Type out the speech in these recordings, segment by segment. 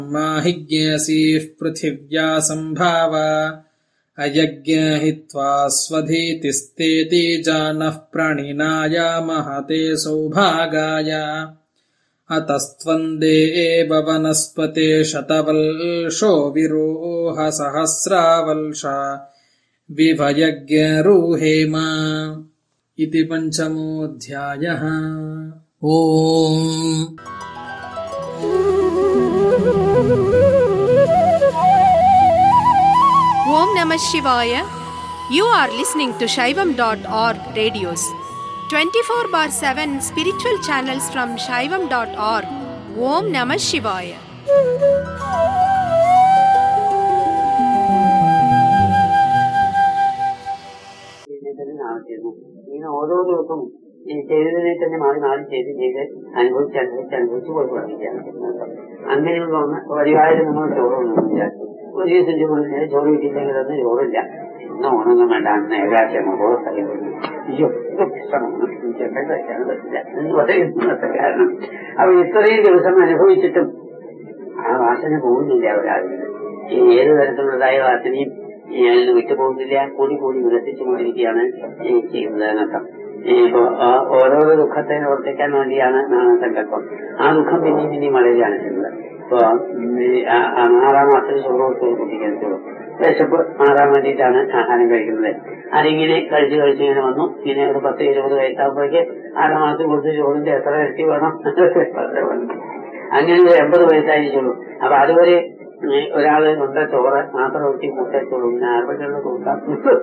माहिज्ञसीः पृथिव्या सम्भावा अयज्ञाहित्वा स्वधीतिस्तेति जानः प्रणिनाय महते सौभागाय अतस्त्वन्दे एव वनस्पते शतवल्शो विरोहसहस्रावल्षा विभयज्ञरूहेम इति पञ्चमोऽध्यायः ओम् Om Namah Shivaya. You are listening to Shaivam.org radios. 24 bar 7 spiritual channels from Shaivam.org. Om Namah Shivaya. ഇതിനെ തന്നെ ആവശ്യമായിരുന്നു ഇങ്ങനെ ഓരോ ദിവസവും ഈ ചെയ്തതിനെ തന്നെ മാറി മാറി ചെയ്ത് ചെയ്ത് അനുഭവിച്ച് അനുഭവിച്ച് അനുഭവിച്ച് പോയി പഠിക്കുകയാണ് അങ്ങനെയുള്ള ഒന്ന് പരിപാടി നമ്മൾ ചോറൊന്നും വിചാരിച്ചു ഒരു ദിവസം ചോറ് ചോറ് കിട്ടിയില്ലെങ്കിൽ അന്ന് ചോറില്ല ഇന്ന് ഓണൊന്നും വേണ്ട അന്ന് ഏകാശം ഓരോ സ്ഥലം അയ്യോ ഇത് പ്രശ്നമാണ് ചേട്ടൻ കഴിക്കാൻ പറ്റില്ല എന്ന് പറയുന്നത് കാരണം അപ്പൊ ഇത്രയും ദിവസം അനുഭവിച്ചിട്ടും ആ വാസന പോകുന്നില്ല ഒരാളിന് ഈ ഏത് തരത്തിലുള്ളതായ വാസനയും ഈ അതിന് വിട്ടുപോകുന്നില്ല കൂടി കൂടി വികസിച്ചു കൊണ്ടിരിക്കുകയാണ് ഈ ചെയ്യുന്നത് എന്നർത്ഥം ഈ ഇപ്പൊ ആ ഓരോരോ ദുഃഖത്തെ പ്രവർത്തിക്കാൻ വേണ്ടിയാണ് നാണസങ്കല്പം ആ ദുഃഖം പിന്നെയും പിന്നെയും വളരുകയാണ് ചെയ്യുന്നത് ഇപ്പൊ ഈ ആ- ആ ആറാം മാസത്തിൽ ചോറ് കുട്ടിക്കാൻ ചോറ് വിശപ്പ് മാറാൻ വേണ്ടിയിട്ടാണ് ആഹാരം കഴിക്കുന്നത് അതിങ്ങനെ കഴിച്ച് കഴിച്ച് ഇങ്ങനെ വന്നു ഇങ്ങനെ ഒരു പത്ത് ഇരുപത് വയസ്സാകുമ്പോഴേക്ക് ആറാം മാസം കൊടുത്ത് ചോറിന്റെ എത്ര ഇരട്ടി വേണം വളരെ വേണം അങ്ങനെ ഒരു എൺപത് വയസ്സായി ചോളൂ അപ്പൊ അതുവരെ ഈ ഒരാള് കൊണ്ട ചോറ് മാത്രം ഒട്ടി കൂട്ടത്തുള്ളൂ പിന്നെ ആർക്കൊക്കെയുള്ള കൂട്ടാം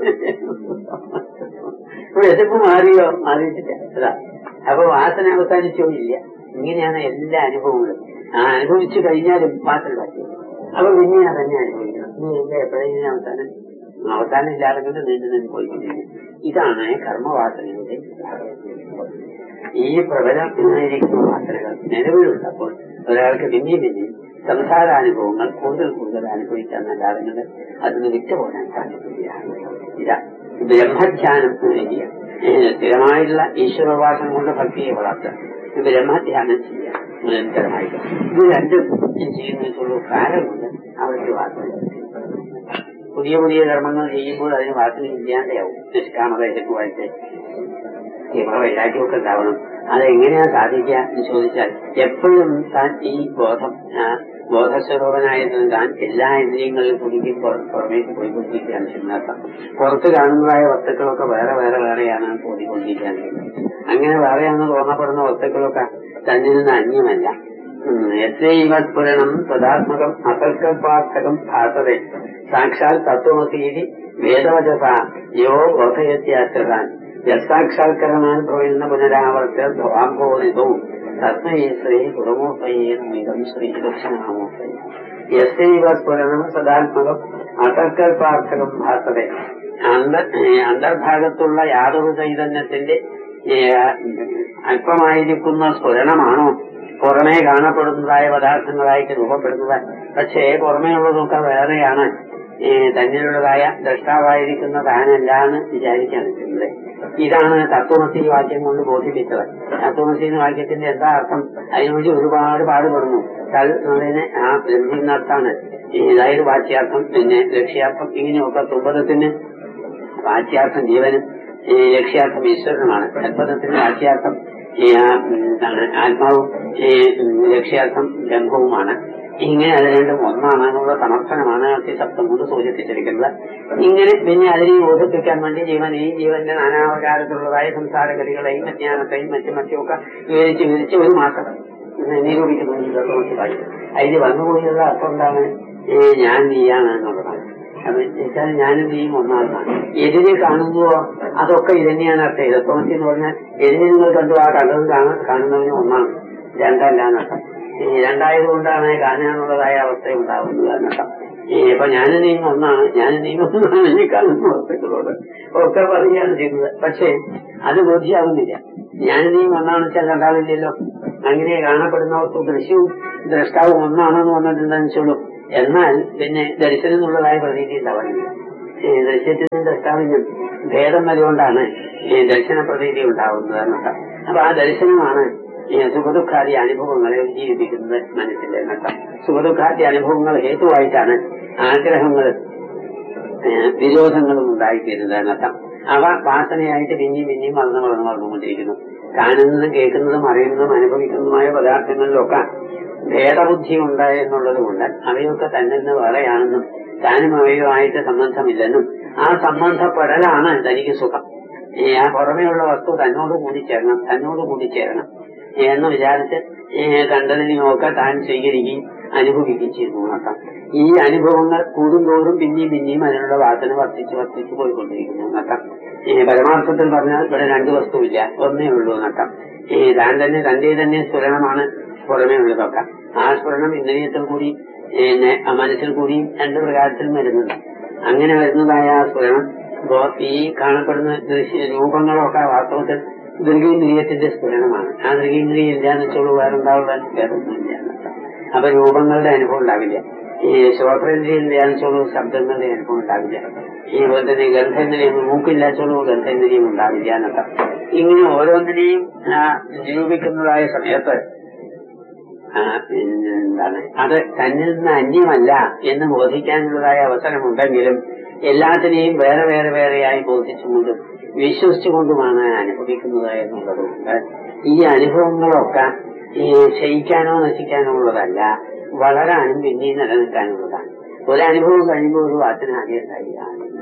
ഇപ്പൊ വിശപ്പ് മാറിയോ മാറിയിട്ടില്ല അതാ അപ്പൊ വാസന അവസാനിച്ചോ ഇല്ല ഇങ്ങനെയാണ് എല്ലാ അനുഭവങ്ങളും ആ അനുഭവിച്ചു കഴിഞ്ഞാലും വാസന പറ്റും അപ്പൊ പിന്നെ അതന്നെ അനുഭവിക്കണം ഇനി എന്റെ എപ്പോഴെങ്കിലും അവസാനം അവസാനം ഇല്ലാതെ കൊണ്ട് നീണ്ടു നിന്ന് പോയിക്കൊണ്ടിരിക്കും ഇതാണ് കർമ്മവാസനയുടെ ഈ പ്രബലമായിരിക്കുന്ന വാസനകൾ നിലവിലുള്ളപ്പോൾ ഒരാൾക്ക് പിന്നെയും പിന്നെയും സംസാരാനുഭവങ്ങൾ കൂടുതൽ കൂടുതൽ അനുഭവിക്കാൻ നല്ലാതെ കൊണ്ട് അതിന് വിട്ടുപോകാൻ സാധിക്കില്ല ഇതാ ബ്രഹ്മധ്യാനം ചെയ്യുക ഏഹ് സ്ഥിരമായിട്ടുള്ള ഈശ്വരോപാസനം കൊണ്ട് ഭക്തിയെ വളർത്തുക ബ്രഹ്മധ്യാനം ചെയ്യുക നിരന്തരമായിട്ട് ഇത് രണ്ടും ചെയ്യുന്നതിനുള്ള കാരണമുണ്ട് അവർക്ക് വാസന പുതിയ പുതിയ കർമ്മങ്ങൾ ചെയ്യുമ്പോൾ അതിന് വാസന ഇല്ലാതെയാവും നിഷ്കാമത ഹേതുവായിട്ട് തീവ്ര വൈരാഗ്യമൊക്കെ ഉണ്ടാവണം അതെങ്ങനെയാ സാധിക്കുക എന്ന് ചോദിച്ചാൽ എപ്പോഴും താൻ ഈ ബോധം ആ ബോധസ്വരൂപനായിരുന്ന താൻ എല്ലാ ഇന്ദ്രിയങ്ങളിലും കുടുങ്ങി പുറ- പുറമേക്ക് പോയിക്കൊണ്ടിരിക്കുകയാണ് ചെയ്യുന്നർത്ഥം പുറത്ത് കാണുന്നതായ വസ്തുക്കളൊക്കെ വേറെ വേറെ വേറെയാണ് പോയിക്കൊണ്ടിരിക്കാൻ അങ്ങനെ വേറെയാണെന്ന് തോന്നപ്പെടുന്ന വസ്തുക്കളൊക്കെ തന്നിൽ നിന്ന് അന്യമല്ല ഉം, എത്രൈവ സ്ഫുരണം സ്വദാത്മകം അസൽക്കൽപാർത്ഥകം ഭാസതേ സാക്ഷാൽ തത്വമസീതി വേദവചസ യോ ബോധയത്യാശ്രതാൻ യസാക്ഷാത്കരണാനുഭവിക്കുന്ന പുനരാവർത്ത ധ്വാംഭോനിതവും തസ്മൈ ശ്രീ ഗുരുമൂർത്തയേതം ശ്രീ ദക്ഷിണാമൂർത്തയെ യസ്യൈവ സ്ഫുരണം സദാത്മകം അസൽക്കൽപാർത്ഥകം ഭാസതേ അന്തർ അന്തർഭാഗത്തുള്ള യാതൊരു ചൈതന്യത്തിന്റെ ഏ, അല്പമായിരിക്കുന്ന സ്ഫുരണമാണോ പുറമേ കാണപ്പെടുന്നതായ പദാർത്ഥങ്ങളായിട്ട് രൂപപ്പെടുന്നത് പക്ഷേ പുറമേ ഉള്ളതൊക്കെ വേറെയാണ് ഏ, തന്നിലുള്ളതായ ദ്രഷ്ടാവായിരിക്കുന്ന താനല്ല എന്ന് വിചാരിക്കാൻ പറ്റുന്നത് ഇതാണ് തത്വമസി വാക്യം കൊണ്ട് ബോധിപ്പിച്ചത് തത്വമസി എന്ന വാക്യത്തിന്റെ എന്താ അർത്ഥം അതിനുവേണ്ടി ഒരുപാട് പാടുപെടുന്നു തൽ എന്നതിന് ആ ബ്രഹ്മിന്നർത്ഥാണ് അതായത് വാച്യാർത്ഥം പിന്നെ ലക്ഷ്യാർത്ഥം ഇങ്ങനെയൊക്കെ തുമ്പതത്തിന് വാച്യാർത്ഥം ജീവനും ഈ ലക്ഷ്യാർത്ഥം ഈശ്വരനുമാണ് അത്ഭുതത്തിന് വാച്യാർത്ഥം ഈ ആ, ഉം, എന്താണ് ആത്മാവും ഈ ഉം, ലക്ഷ്യാർത്ഥം ബ്രഹ്മവുമാണ് ഇങ്ങനെ അത് രണ്ടും ഒന്നാണെന്നുള്ള സമർത്ഥനമാണ് സപ്തം കൊണ്ട് സൂചിപ്പിച്ചിരിക്കുന്നത് ഇങ്ങനെ പിന്നെ അതിനെ ബോധിപ്പിക്കാൻ വേണ്ടി ജീവൻ ഈ ജീവന്റെ നാനാപ്രകാരത്തിലുള്ളതായ സംസാരഗതികളെയും അജ്ഞാനത്തെയും മറ്റും മറ്റുമൊക്കെ വിവരിച്ച് വിവരിച്ച് ഒരു മാസം നിരൂപിക്കുന്നു ഈ തത്വമസിവായി അതിന് വന്നുപോയുള്ള അർത്ഥം എന്താണ് ഏ, ഞാൻ നീയാണ് എന്നുള്ളതാണ് അത് വെച്ചാൽ ഞാനും നീയും ഒന്നാണെന്നാണ് എതിരെ കാണുന്നുവോ അതൊക്കെ ഇതന്നെയാണ് അർത്ഥം ഇതത്വമസി എന്ന് പറഞ്ഞാൽ എതിരെ നിങ്ങൾ കണ്ടു ആ കണ്ടത് കാണ- കാണുന്നവന് ഒന്നാണ് രണ്ടല്ല എന്നർത്ഥം ഈ രണ്ടായതുകൊണ്ടാണ് കാണാനുള്ളതായ അവസ്ഥ ഉണ്ടാവുന്നത് എന്നർത്ഥം ഈ ഇപ്പൊ ഞാനും നീയും ഒന്നാണ് ഞാനും നീയും ഒന്നാണ് ഈ കാണുന്ന വസ്തുക്കളോട് ഒക്കെ പറയുകയാണ് ചെയ്യുന്നത് പക്ഷേ അത് ബോധ്യാവുന്നില്ല ഞാനും നീയും ഒന്നാണ് വെച്ചാൽ രണ്ടാളില്ലല്ലോ അങ്ങനെ കാണപ്പെടുന്ന വസ്തു ദൃശ്യവും ദ്രഷ്ടാവും ഒന്നാണെന്ന് പറഞ്ഞിട്ടുണ്ടെന്ന് വെച്ചോളൂ എന്നാൽ പിന്നെ ദർശനം എന്നുള്ളതായ പ്രതീതി ഉണ്ടാവുന്നില്ല ഈ ദൃശ്യത്തിനും ദ്രഷ്ടാവിനും ഭേദം അതുകൊണ്ടാണ് ഈ ദർശന പ്രതീതി ഉണ്ടാവുന്നത് എന്നൊക്കെ അപ്പൊ ആ ദർശനമാണ് ഈ സുഖദുഃഖാദി അനുഭവങ്ങളെ ജീവിപ്പിക്കുന്നത് മനസ്സിന്റെ നട്ടം സുഖദുഃഖാദി അനുഭവങ്ങൾ ഹേതുവായിട്ടാണ് ആഗ്രഹങ്ങൾ ഏഹ് വിരോധങ്ങളും ഉണ്ടായിത്തീരുന്നത് എന്നർത്ഥം അവ വാസനയായിട്ട് പിന്നെയും പിന്നെയും വളർന്നു വളർന്നു വളർന്നുകൊണ്ടിരിക്കുന്നു കാണുന്നതും കേൾക്കുന്നതും അറിയുന്നതും അനുഭവിക്കുന്നതുമായ പദാർത്ഥങ്ങളിലൊക്കെ ഭേദബുദ്ധി ഉണ്ട് എന്നുള്ളത് കൊണ്ട് അവയൊക്കെ തന്നിൽ നിന്ന് വേറെയാണെന്നും താനും അവയുമായിട്ട് സംബന്ധമില്ലെന്നും ആ സംബന്ധപ്പെടലാണ് തനിക്ക് സുഖം ഈ ആ പുറമേയുള്ള വസ്തു തന്നോട് കൂടി ചേരണം തന്നോട് കൂടി ചേരണം എന്ന് വിചാരിച്ച് ഈ കണ്ടതിനെയൊക്കെ താൻ സ്വീകരിക്കുകയും അനുഭവിക്കുകയും ചെയ്തു നോക്കാം ഈ അനുഭവങ്ങൾ കൂടുന്തോറും പിന്നെയും പിന്നെയും അതിനുള്ള വാസന വർദ്ധിച്ച് വർദ്ധിച്ച് പോയിക്കൊണ്ടിരിക്കുന്നു നോക്കാം ഈ പരമാർത്ഥത്തിൽ പറഞ്ഞാൽ ഇവിടെ രണ്ടു വസ്തുവില്ല ഒന്നേ ഉള്ളൂ നോക്കാം ഈ താൻ തന്നെ തന്റെ തന്നെ സ്ഫുരണമാണ് പുറമേ ഉള്ളതൊക്കെ ആ സ്ഫുരണം ഇന്ദ്രിയത്തിൽ കൂടി പിന്നെ ആ മനസ്സിൽ കൂടിയും രണ്ട് പ്രകാരത്തിലും വരുന്നുണ്ട് അങ്ങനെ വരുന്നതായ ആ സ്ഫുരണം ഇപ്പോ ഈ കാണപ്പെടുന്ന ദൃശ്യ രൂപങ്ങളൊക്കെ വാസ്തവത്തിൽ ദൃഗീന്ദ്രിയത്തിന്റെ സ്ഫുരണമാണ് ആ ദൃഗീന്ദ്രിയം ഇല്ലാന്ന് വെച്ചോളൂ വേറെ ഉണ്ടാവാൻ വേറൊന്നുമില്ല എന്നർത്ഥം. അപ്പൊ രൂപങ്ങളുടെ അനുഭവം ഉണ്ടാവില്ല ഈ ശ്രോത്രേന്ദ്രിയം ഇല്ലാന്ന് വെച്ചോളൂ ശബ്ദങ്ങളുടെ അനുഭവം ഉണ്ടാവില്ല ഈ പോലെ തന്നെ ഗന്ധേന്ദ്രിയം മൂക്കില്ലാച്ചോളൂ ഗന്ധേന്ദ്രിയം ഉണ്ടാവില്ല എന്നർത്ഥം ഇങ്ങനെ ഓരോന്നിനെയും ആ, നിരൂപിക്കുന്നതായ സമയത്ത് ആ, പിന്നെ എന്താണ് അത് തന്നിൽ നിന്ന് അന്യമല്ല എന്ന് ബോധിക്കാനുള്ളതായ അവസരമുണ്ടെങ്കിലും എല്ലാത്തിനെയും വേറെ വേറെ വേറെയായി ബോധിച്ചുകൊണ്ടും വിശ്വസിച്ചുകൊണ്ടുമാണ് അനുഭവിക്കുന്നത് എന്നുള്ളതുകൊണ്ട് ഈ അനുഭവങ്ങളൊക്കെ ഈ ക്ഷയിക്കാനോ നശിക്കാനോ ഉള്ളതല്ല വളരാനും പിന്നെയും നിലനിൽക്കാനുള്ളതാണ് ഒരനുഭവം കഴിയുമ്പോൾ ഒരു വാസന ആദ്യം ഉണ്ടായില്ല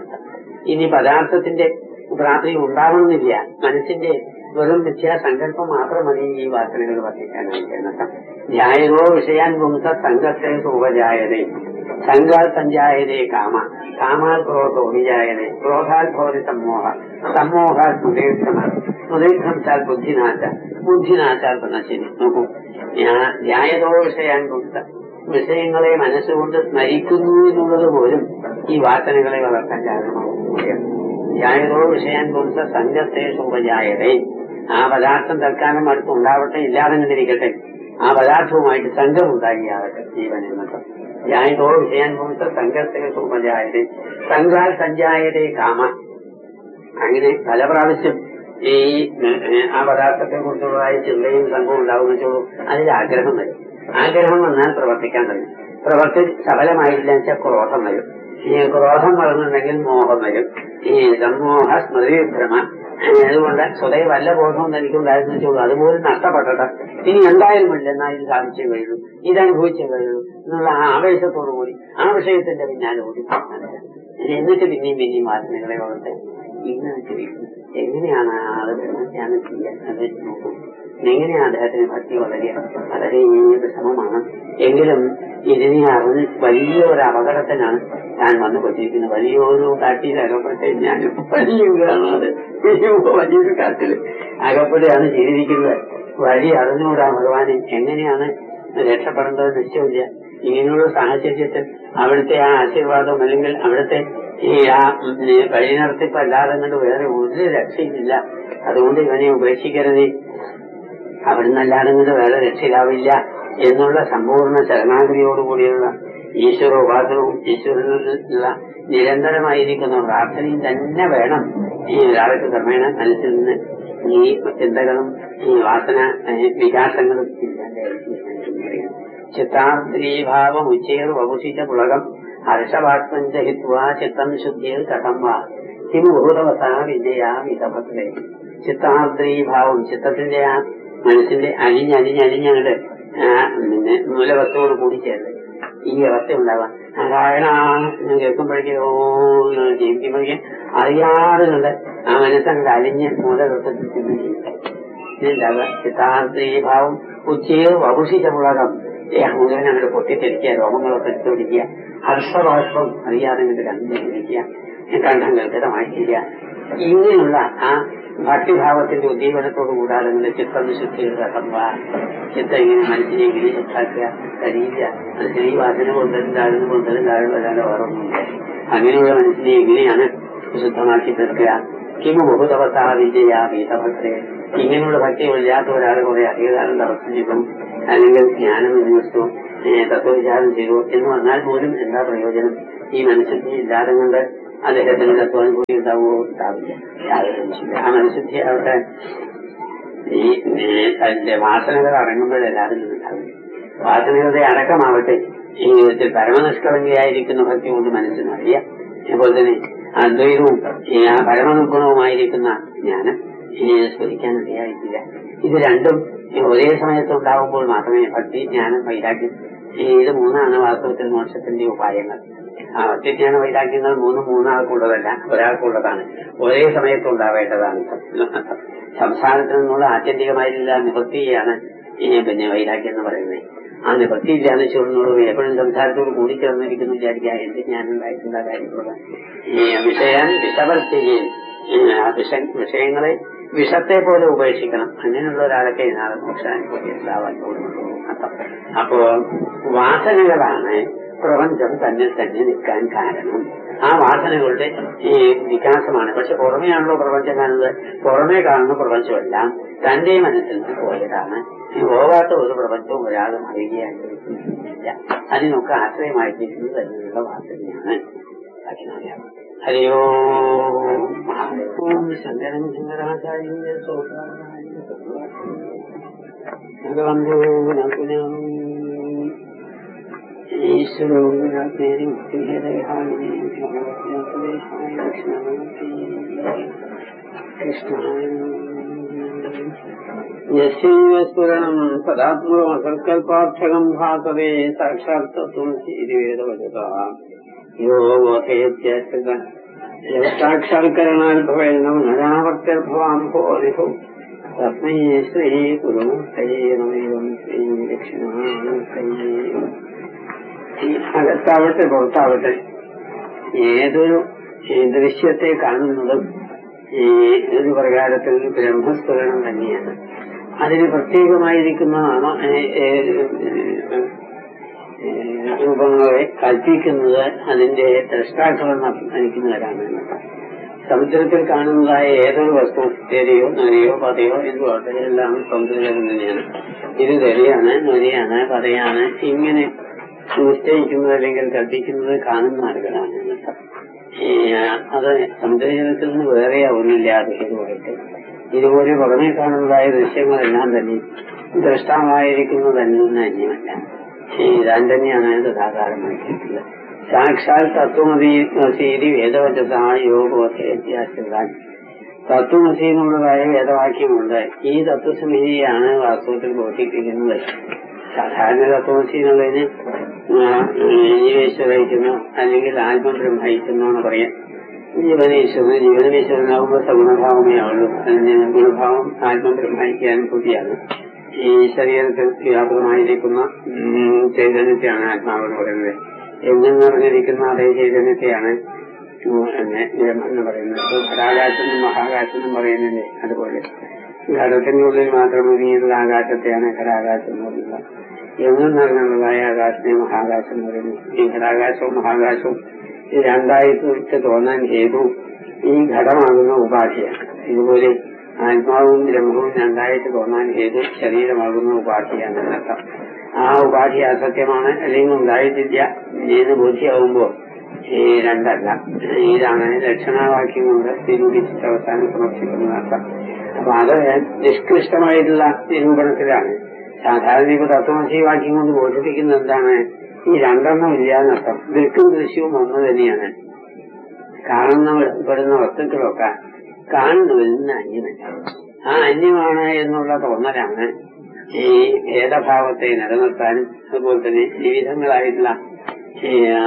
ഇനി പദാർത്ഥത്തിന്റെ പ്രാപ്തി ഉണ്ടാവണമെന്നില്ല മനസ്സിന്റെ വെറും മിഥ്യാസങ്കല്പം മാത്രം മതി ഈ വാസനകൾ വർദ്ധിക്കാനായിട്ട് എന്നർത്ഥം ധ്യായതോ വിഷയാൻ പുംസ സംഘത്തെ ഉപജായതേ സംഘാൽ സഞ്ജായതേ കാമ കാമാൽ ക്രോധോ വിജായതേ ക്രോധാൽ ഭവതി സമ്മോഹ സമ്മോഹാൽ സ്മൃതീക്ഷണ സ്മൃതീക്ഷണത്താൽ ബുദ്ധിനാശ ബുദ്ധിനാശാൽ നശിനി നോക്കൂ ഞാ- ധ്യായതോ വിഷയാൻ പുംസ വിഷയങ്ങളെ മനസ്സുകൊണ്ട് സ്മരിക്കുന്നു എന്നുള്ളത് പോലും ഈ വാസനകളെ വളർത്താൻ കാരണമാകുകയാണ് ധ്യായതോ വിഷയാൻ പുംസ സംഘത്തേഷു ഉപജായതേ ആ പദാർത്ഥം തൽക്കാലം അടുത്ത് ഉണ്ടാവട്ടെ ഇല്ലാതെ കണ്ടിരിക്കട്ടെ ആ പദാർത്ഥവുമായിട്ട് സംഘം ഉണ്ടാകിയാകട്ടെ ജീവൻ എന്നൊക്കെ ധ്യായതോ വിഷയാൻ പുംസ സംഘത്തേഷു ഉപജായതേ സംഘാൽ സഞ്ജായതേ കാമ അങ്ങനെ പല പ്രാവശ്യം ഈ ഏ, ആ പദാർത്ഥത്തെ കുറിച്ചുള്ളതായ ചിന്തയും സംഘവും ഉണ്ടാവുന്ന വെച്ചോളൂ അതിൽ ആഗ്രഹം വരും ആഗ്രഹം വന്നാൽ പ്രവർത്തിക്കാൻ കഴിയും പ്രവർത്തി സഫലമായില്ല വെച്ചാൽ ക്രോധം വരും ഈ ക്രോധം വരുന്നുണ്ടെങ്കിൽ മോഹം വരും ഈ സമ്മോഹ സ്മൃതി ഭ്രമ ഏ, അതുകൊണ്ട് സ്വതയം വല്ല ബോധവും എനിക്കുണ്ടായിരുന്നു വെച്ചോളൂ അതുപോലും നഷ്ടപ്പെട്ടത് ഇനി എന്തായാലും ഇല്ല എന്നാൽ ഇത് സാധിച്ചേ കഴിയുള്ളൂ ഇത് അനുഭവിച്ചേ കഴിയുള്ളൂ എന്നുള്ള ആ ആവേശത്തോടു കൂടി ആ വിഷയത്തിന്റെ പിന്നാലെ ഓടി പോകുന്നത്. എന്നിട്ട് പിന്നെയും പിന്നെയും വാസനകളെ വളർത്തെ ഇന്ന് ചോദിക്കും എങ്ങനെയാണ് ആ ആള് ബ്രഹ്മജ്ഞാനം ചെയ്യാൻ അത് നോക്കും എങ്ങനെയാണ് അദ്ദേഹത്തിന് ഭക്തി വളരെ വളരെ വിഷമമാണ് എങ്കിലും ഇതിനെ അറിഞ്ഞ് വലിയ ഒരു അപകടത്തിനാണ് ഞാൻ വന്നു കൊച്ചിരിക്കുന്നത് വലിയൊരു കാട്ടിൽ അകപ്പെട്ട് ഞാൻ വലിയ കാണാതെ വലിയൊരു കാട്ടിൽ അകപ്പെടുകയാണ് ചെയ്തിരിക്കുന്നത് വഴി അറിഞ്ഞുകൂടാ ഭഗവാനെ എങ്ങനെയാണ് രക്ഷപ്പെടേണ്ടത് നിശ്ചയമില്ല ഇങ്ങനെയുള്ള സാഹചര്യത്തിൽ അവിടുത്തെ ആ ആശീർവാദം അല്ലെങ്കിൽ അവിടുത്തെ ഈ ആ വഴി നടത്തിപ്പ് അല്ലാതെ കൊണ്ട് വേറെ ഒരു രക്ഷയുമില്ല അതുകൊണ്ട് ഇവനെ ഉപേക്ഷിക്കരുത് അവിടുന്ന് അല്ലാതെ കൊണ്ട് വേറെ രക്ഷയിലാവില്ല എന്നുള്ള സമ്പൂർണ്ണ ശരണാഗതിയോടുകൂടിയുള്ള ഈശ്വര ഉപാസനവും ഈശ്വരനുള്ള നിരന്തരമായിരിക്കുന്ന പ്രാർത്ഥനയും തന്നെ വേണം ഈ ഒരാൾക്ക് ക്രമേണ മനസ്സിൽ നിന്ന് ഈ ചിന്തകളും ഈ വാസന ഏ, വികാസങ്ങളും ഇല്ലാണ്ടായിരിക്കും ചിത്താന്ത്രീഭാവം ഉച്ചേർ വപുഷിച്ച പുളകം ഹർഷവാത്മഞ്ച ഹിത്വാ ചിത്തം ശുദ്ധിയിൽ കഥം വാ കിമുഭൂതവസാ വിജയാ വിതഭദ്രേ ചിത്താന്ത്രീഭാവം ചിത്തത്തിന്റെ ആ മനസ്സിന്റെ അലിഞ്ഞലിഞ്ഞലിഞ്ഞങ്ങട് പിന്നെ മൂലവസ്തുവോട് കൂടി ചേർന്ന് ഈ അവസ്ഥ ഉണ്ടാവാം നാരായണ എന്ന് കേൾക്കുമ്പോഴേക്കും ഓ എന്ന് ജീവിക്കുമ്പോഴേക്കും അറിയാതെ കണ്ട് ആ മനസ്സങ്ങ് അലിഞ്ഞ് മൂലവൃത്തത്തിൽ ചെന്ന് ജീവിക്കാം ഇതുണ്ടാവുക ചിത്താന്ത്രീഭാവം ഉച്ചയിൽ വപുഷിച്ച പുളകം ദേഹം മുഴുവൻ അങ്ങോട്ട് പൊട്ടിത്തെറിക്കുക രോമങ്ങളൊക്കെ എടുത്തു പിടിക്കുക ഹർഷബാഷ്പം അറിയാതെ അങ്ങോട്ട് കണ്ടിരിക്കുക കണ്ഠം ഗർഭിതമായി തീരുക ഇങ്ങനെയുള്ള ആ ഭക്തിഭാവത്തിന്റെ ഉദ്ദീപനത്തോട് കൂടാതെ അങ്ങനെ ചിത്രം ശുദ്ധിയുടെ കഥമ്പ ചിത്രം ഇങ്ങനെ മനസ്സിനെ ഇങ്ങനെ ശുദ്ധാക്കുക കഴിയില്ല മനസ്സിനെ ഈ വാസന കൊണ്ടലും താഴ്ന്നു കൊണ്ടലും താഴ്ന്നു വരാതെ ഓർമ്മയില്ല അങ്ങനെയുള്ള മനസ്സിനെ എങ്ങനെയാണ് ശുദ്ധമാക്കി തീർക്കുക കിമു ബഹുതപത്താ വിജയ വീതഭക്തരെ ഇങ്ങനെയുള്ള ഭക്തികളില്ലാത്ത ഒരാൾ കുറെ അധികകാലം തപസ് ചെയ്തു അല്ലെങ്കിൽ ജ്ഞാനം അന്വേഷിച്ചു തത്വവിചാരം ചെയ്തു എന്ന് വന്നാൽ പോലും എന്താ പ്രയോജനം ഈ മനഃശുദ്ധി ഇല്ലാതെ കൊണ്ട് അദ്ദേഹത്തിന് തത്വാനുഭൂതി ഉണ്ടാവുമോ ഉണ്ടാവില്ല യാതൊരു സംശയമില്ല. ആ മനഃശുദ്ധി അവിടെ ഈ ഏ, തന്റെ വാസനകൾ അടങ്ങുമ്പോഴല്ലാതെ നിന്നുണ്ടാവില്ല വാസനകളുടെ അടക്കമാവട്ടെ ഈ വിധത്തിൽ പരമനിഷ്കളങ്കയായിരിക്കുന്ന ഭക്തി കൊണ്ട് മനസ്സിനറിയാം അതുപോലെ തന്നെ അദ്വൈതവും ഈ ആ പരമനിർഗുണവുമായിരിക്കുന്ന ജ്ഞാനം ഈ സ്മരിക്കാൻ ഇടയായിട്ടില്ല ഇത് രണ്ടും ഈ ഒരേ സമയത്ത് ഉണ്ടാകുമ്പോൾ മാത്രമേ ഭക്തി ജ്ഞാനം വൈരാഗ്യം ഈ ഇത് മൂന്നാണ് വാസ്തവത്തിൽ മോക്ഷത്തിന്റെ ഉപായങ്ങൾ ആ ഭക്തിജ്ഞാന വൈരാഗ്യങ്ങൾ മൂന്നും മൂന്നാൾക്കുള്ളതല്ല ഒരാൾക്കുള്ളതാണ് ഒരേ സമയത്ത് ഉണ്ടാവേണ്ടതാണ് സംസാരത്തിൽ നിന്നുള്ള ആത്യന്തികമായിട്ടുള്ള നിവൃത്തിയാണ് ഈ പിന്നെ വൈരാഗ്യം എന്ന് പറയുന്നത് ആ നിവൃത്തി ഇല്ലാന്ന് ചൂടുന്നോളൂ എപ്പോഴും സംസാരത്തോട് കൂടിച്ചേർന്നിരിക്കുന്നു വിചാരിക്കുക എന്ത് ഞാനുണ്ടായിട്ടുള്ള കാര്യങ്ങളുള്ള ഈ വിഷയം വിഷവർത്തിക്കുകയും വിഷ വിഷയങ്ങളെ വിഷത്തെ പോലെ ഉപേക്ഷിക്കണം അങ്ങനെയുള്ള ഒരാളൊക്കെ നാളെ മോക്ഷാനുഭൂതി ഉണ്ടാവാൻ പോകുന്നുള്ളൂ അർത്ഥം അപ്പോ വാസനകളാണ് പ്രപഞ്ചം തന്നെ തന്നെ നിൽക്കാൻ കാരണം ആ വാസനകളുടെ ഈ വികാസമാണ് പക്ഷെ പുറമെയാണല്ലോ പ്രപഞ്ചം കാണുന്നത് പുറമേ കാണുന്ന പ്രപഞ്ചമെല്ലാം തന്റെ മനസ്സിൽ നിന്ന് പോയതാണ് ഈ പോകാത്ത ഒരു പ്രപഞ്ചവും ഒരാളും അറിയുകയായിട്ടില്ല അതിനൊക്കെ ആശ്രയമായിട്ടിരിക്കുന്നത് തന്നെയുള്ള വാസനയാണ് അതിനറിയാം ഹരിയോ ഓം ശങ്കരൻ ശങ്കരാചാര്യ ഭഗവന്തോ നകുലം ഈശ്വരോ ഗുണാത്മേരി മുക്തിഹേതഹാനി ഭഗവത്യാസദേശായ ദക്ഷിണമൂർത്തി കൃഷ്ണായ യശൈവ സ്ഫുരണം പദാത്മകൽപ്പാർത്ഥകം ഭാസവേ സാക്ഷാത്വം ശ്രീവേദവചത യോ ബോധയത്യാശ്രിത സാക്ഷാത്കരണാത്ഭവേണം നരാവർത്യർഭവാം ഭോരിഭു തസ്മൈ ശ്രീ ഗുരുമൂർത്തയേ നമേവം ശ്രീ ദക്ഷിണാമൂർത്തയേ ഈ അകത്താവട്ടെ പുറത്താവട്ടെ ഏതൊരു ഈ ദൃശ്യത്തെ കാണുന്നതും ഈ ഒരു പ്രകാരത്തിൽ ബ്രഹ്മസ്ഫുരണം തന്നെയാണ് അതിന് പ്രത്യേകമായിരിക്കുന്നതാണ് രൂപങ്ങളെ കൽപ്പിക്കുന്നത് അതിന്റെ ദ്രഷ്ടാക്കളെന്ന് അഭിമാനിക്കുന്നവരാണ് സമുദ്രത്തിൽ കാണുന്നതായ ഏതൊരു വസ്തു തെരയോ നരിയോ പതയോ എന്തുമാട്ടെ എല്ലാം സമുദ്രത്തിൽ തന്നെയാണ് ഇത് തെരയാണ് നരിയാണ് പതയാണ് ഇങ്ങനെ നിശ്ചയിക്കുന്നത് അല്ലെങ്കിൽ കൽപ്പിക്കുന്നത് കാണുന്ന ആളുകളാണ് ഈ, അത് സമുദ്രജലത്തിൽ നിന്ന് വേറെ ഒന്നില്ലാതെ ഇതുമായിട്ട് ഇതുപോലെ പുറമേ കാണുന്നതായ ദൃശ്യങ്ങളെല്ലാം തന്നെ ദ്രഷ്ടാവായിരിക്കുന്നതല്ലെന്ന് അന്യമല്ല ഈ താൻ തന്നെയാണ് യഥാകാരമായിട്ടുള്ളത് സാക്ഷാൽ തത്വമതി മസീതി വേദവചതായ യോഗോധ്യാസിതാൻ തത്വമസി എന്നുള്ളതായ വേദവാക്യമുണ്ട് ഈ തത്വസമിതിയാണ് വാസ്തവത്തിൽ ബോധിപ്പിക്കുന്നത് സാധാരണ തത്വമസി എന്നുള്ളതിന് ജീവേശ്വരയിക്കുന്നു അല്ലെങ്കിൽ ആത്മബ്രഹ്മയിക്കുന്നു എന്ന് പറയാം ജീവനീശ്വരൻ ജീവനീശ്വരനാകുമ്പോൾ സഗുണഭാവമേ ആവുള്ളൂ അതിന് ഗുണഭാവം ആത്മബ്രഹ്മയ്ക്ക് അനുഭൂതിയാണ് ഈ ശരീരത്തിൽ വ്യാപകമായിരിക്കുന്ന ഉം, ചൈതന്യത്തെയാണ് ആത്മാവെന്ന് പറയുന്നത് എന്നും നിറഞ്ഞിരിക്കുന്ന അതേ ചൈതന്യത്തെയാണ് ഉം, പിന്നെ ബ്രഹ്മം എന്ന് പറയുന്നത് ഇപ്പൊ ഘടാകാശെന്നും മഹാകാശെന്നും പറയുന്നില്ലേ അതുപോലെ ഘടത്തിന്റെ ഉള്ളിൽ മാത്രം ഒതുങ്ങിയിട്ടുള്ള ആകാശത്തെയാണ് ഘടാകാശം എന്ന് പറയുന്നത് എന്നും നിറഞ്ഞുള്ളതായ ആകാശത്തെ മഹാകാശം എന്ന് പറയുന്നത് ഈ ഘടാകാശവും മഹാകാശവും ഈ രണ്ടായിട്ട് തോന്നാൻ ഹേതു ഈ ഘടമാകുന്ന ഉപാധിയാണ് ഇതുപോലെ ആത്മാവും ബ്രഹ്മവും രണ്ടായിട്ട് തോന്നാൻ ഹേതു ശരീരമാകുന്ന ഉപാധിയാണ് എന്നർത്ഥം ആ ഉപാധി അസത്യമാണ് അല്ലെങ്കിൽ ഉണ്ടായിട്ടില്ല എന്ന് ബോധ്യമാകുമ്പോൾ ഈ രണ്ടല്ല ഇതാണ് ലക്ഷണവാക്യം കൊണ്ട് നിരൂപിച്ചിട്ട് അവസാനം സമർപ്പിക്കുന്നത് അർത്ഥം അപ്പൊ അത് നിഷ്കൃഷ്ടമായിട്ടുള്ള നിരൂപണത്തിലാണ് സാധാരണ ഇപ്പൊ തത്വമസി വാക്യം കൊണ്ട് ബോധിപ്പിക്കുന്നത് എന്താണ് ഈ രണ്ടെണ്ണം ഇല്ല എന്നർത്ഥം ദൃക്കും ദൃശ്യവും ഒന്ന് തന്നെയാണ് കാണുന്ന പെടുന്ന വസ്തുക്കളൊക്കെ കാണുന്നതിൽ നിന്ന് അന്യമല്ല ആ അന്യമാണ് എന്നുള്ള തോന്നലാണ് ഈ ഭേദഭാവത്തെ നിലനിർത്താനും അതുപോലെ തന്നെ വിവിധങ്ങളായിട്ടുള്ള ഈ ആ,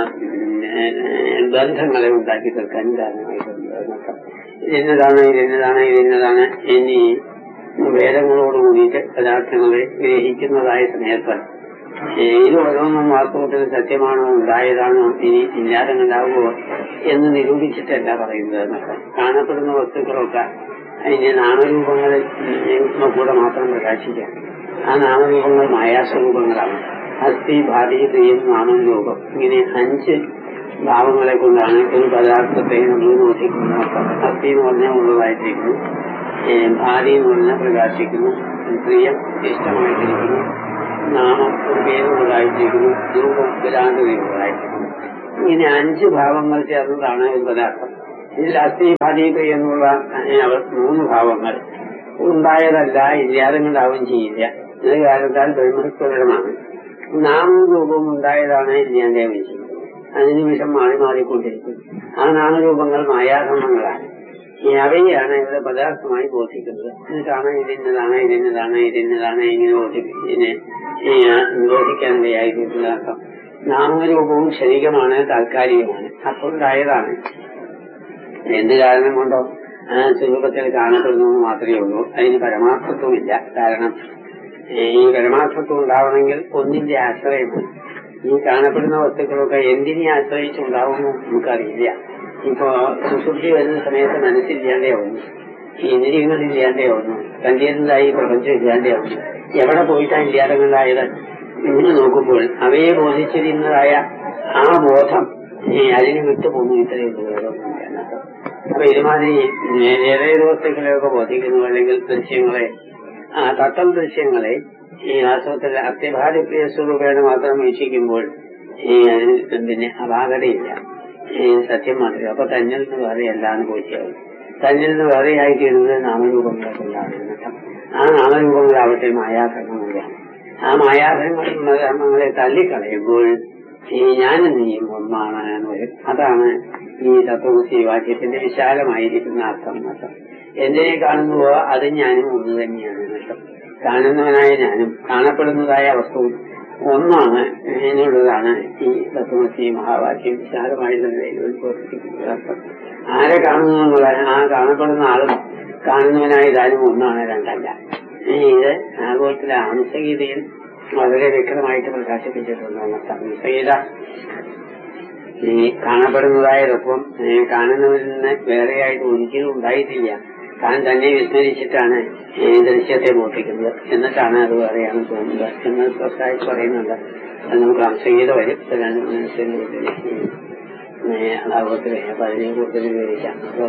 ഉം, ബന്ധങ്ങളെ ഉണ്ടാക്കി തീർക്കാനും കാരണമായിട്ടുണ്ട് എന്നൊക്കെ ഇതിന്നതാണ് ഇതിന്നതാണ് ഇതിന്നതാണ് എന്നീ വേദങ്ങളോട് കൂടിയിട്ട് പദാർത്ഥങ്ങളെ ഗ്രഹിക്കുന്നതായ സമയത്ത് ഈ ഇത് ഓരോന്നും വാസ്തവത്തിൽ സത്യമാണോ ഉണ്ടായതാണോ ഇനി ഇല്ലാതെ ഉണ്ടാവുമോ എന്ന് നിരൂപിച്ചിട്ടല്ല പറയുന്നത് എന്നൊക്കെ കാണപ്പെടുന്ന വസ്തുക്കളൊക്കെ അതിന്റെ നാമരൂപങ്ങളിൽ ഉം, കൂടെ മാത്രം പ്രകാശിക്കാം ആ നാമരൂപങ്ങൾ മായാസ്വരൂപങ്ങളാണ് അസ്ഥി ഭാതി ക്രിയം നാമം രൂപം ഇങ്ങനെ അഞ്ച് ഭാവങ്ങളെ കൊണ്ടാണ് ഒരു പദാർത്ഥത്തെ നമ്മൾ നോക്കിക്കുന്നത് അസ്ഥി എന്ന് പറഞ്ഞാൽ ഉള്ളതായിട്ടിരിക്കുന്നു ഏ, ഭാതി എന്ന് പറഞ്ഞാൽ പ്രകാശിക്കുന്നു ക്രിയം ഇഷ്ടമായിട്ടിരിക്കുന്നു നാമം ഒരു പേരുള്ളതായിട്ടിരിക്കുന്നു രൂപം വിരാന്തതയുള്ളതായിട്ടിരിക്കുന്നു ഇങ്ങനെ അഞ്ച് ഭാവങ്ങൾ ചേർന്നതാണ് ഒരു പദാർത്ഥം ഇതിൽ അസ്ഥി ഭാതി ക്രിയ എന്നുള്ള ഏ, അവർ മൂന്ന് ഭാവങ്ങൾ ഉണ്ടായതല്ല ഇല്ലാതെ ഉണ്ടാവുകയും ചെയ്യില്ല ഇത് കാരണത്താൽ ബ്രഹ്മസ്വരമാണ് നാമവും രൂപവും ഉണ്ടായതാണ് ഇല്ലാണ്ടാവുകയും ചെയ്യും അതിനുശേഷം മാറി മാറിക്കൊണ്ടിരിക്കും ആ നാമരൂപങ്ങൾ മായാധർമ്മങ്ങളാണ് ഈ അവയെയാണ് ഇവിടെ പദാർത്ഥമായി ബോധിക്കുന്നത് എന്നിട്ടാണ് ഇതിന്നതാണ് ഇതിന്നതാണ് ഇതിന്നതാണ് ഇങ്ങനെ ബോധിപ്പിക്കും ഇതിനെ ഈ, ആ, ബോധിക്കാനിടയായിട്ടുള്ള അർത്ഥം നാമരൂപവും ക്ഷണികമാണ് താൽക്കാലികമാണ് അപ്പോൾ ഉണ്ടായതാണ് എന്ത് കാരണം കൊണ്ടോ ആ സ്വരൂപത്തിൽ കാണപ്പെടുന്നു എന്ന് മാത്രമേ ഉള്ളൂ അതിന് പരമാർത്ഥത്വമില്ല കാരണം ഈ പരമാർത്ഥത്വം ഉണ്ടാവണമെങ്കിൽ ഒന്നിന്റെ ആശ്രയമാണ് ഈ കാണപ്പെടുന്ന വസ്തുക്കളൊക്കെ എന്തിനെ ആശ്രയിച്ചുണ്ടാവുമെന്ന് നമുക്കറിയില്ല ഇപ്പോ സുശുദ്ധി വരുന്ന സമയത്ത് മനസ്സില്ലാണ്ടേ ആവുന്നു ഈ ഇന്ദ്രിയങ്ങളില്ലാണ്ടേ ആവുന്നു കണ്ടിരുന്നതായി പ്രപഞ്ചം ഇല്ലാണ്ടേ ആവുന്നു എവിടെ പോയിട്ടാണ് ഇല്ലാതങ്ങളായത് ഇങ്ങനെ നോക്കുമ്പോൾ അവയെ ബോധിച്ചിരുന്നതായ ആ ബോധം ഈ അതിന് വിട്ടുപോകുന്നു ഇത്രയും ദൂരമൊന്നുമില്ല അപ്പൊ ഇതുമാതിരി ഏതേത് വസ്തുക്കളെയൊക്കെ ബോധിക്കുന്നു അല്ലെങ്കിൽ ദൃശ്യങ്ങളെ ആ തത്വം ദൃശ്യങ്ങളെ ഈ വാസ്തവത്തിൽ അത്യഭാരിപ്രിയ സ്വരൂപേണ മാത്രം വീക്ഷിക്കുമ്പോൾ ഈ അതിന് പിന്നെ അപാകതയില്ല ഈ സത്യം മാത്രമേ അപ്പൊ തന്നിൽ നിന്ന് വേറെ എല്ലാം ബോധ്യമാവും തന്നിൽ നിന്ന് വേറെയായി തീരുന്നത് നാമരൂപങ്ങളെ കൊണ്ടാണ് എന്നർത്ഥം. ആ നാമരൂപങ്ങളാവട്ടെ മായാധർമ്മങ്ങളാണ് ആ മായാധർമ്മങ്ങളെ തള്ളിക്കളയുമ്പോൾ ഈ ഞാനും നീയും ഒന്നാണ് എന്ന് വരും അതാണ് ഈ തത്വമസി വാക്യത്തിന്റെ വിശാലമായിരിക്കുന്ന അർത്ഥം നഷ്ടം എന്തിനെ കാണുന്നുവോ അത് ഞാനും ഒന്ന് തന്നെയാണ് നഷ്ടം കാണുന്നവനായ ഞാനും കാണപ്പെടുന്നതായ വസ്തുവും ഒന്നാണ് എന്നുള്ളതാണ് ഈ തത്വമസി മഹാവാക്യം വിശാലമായിട്ടുള്ള നിലയിൽ ഉത്ബോധിപ്പിക്കുന്നത് അർത്ഥം ആരെ കാണുന്നു എന്നുള്ള ആ കാണപ്പെടുന്ന ആളും കാണുന്നവനായ താനും ഒന്നാണ് രണ്ടല്ല ഈ ഇത് ആഗോളത്തിലെ ആംസഗീതയിൽ വളരെ വ്യക്തമായിട്ട് പ്രകാശിപ്പിച്ചിട്ടുണ്ട് സംഹിത ഈ കാണപ്പെടുന്നതായ തത്വം ഈ കാണുന്നവരിൽ നിന്ന് വേറെയായിട്ട് ഒരിക്കലും ഉണ്ടായിട്ടില്ല താൻ തന്നെ വിസ്മരിച്ചിട്ടാണ് ഈ ദൃശ്യത്തെ ബോധിക്കുന്നത് എന്നിട്ടാണ് അത് വേറെയാണ് തോന്നുന്നത് എന്ന് പ്രസാദിച്ച് പറയുന്നുണ്ട് അത് നമുക്ക് സംഹിത വരും രണ്ട് മനസ്സിൽ അതാപത്തിലെ അപ്പൊ അതിനെ കൂടുതൽ വിവരിക്കാം അപ്പൊ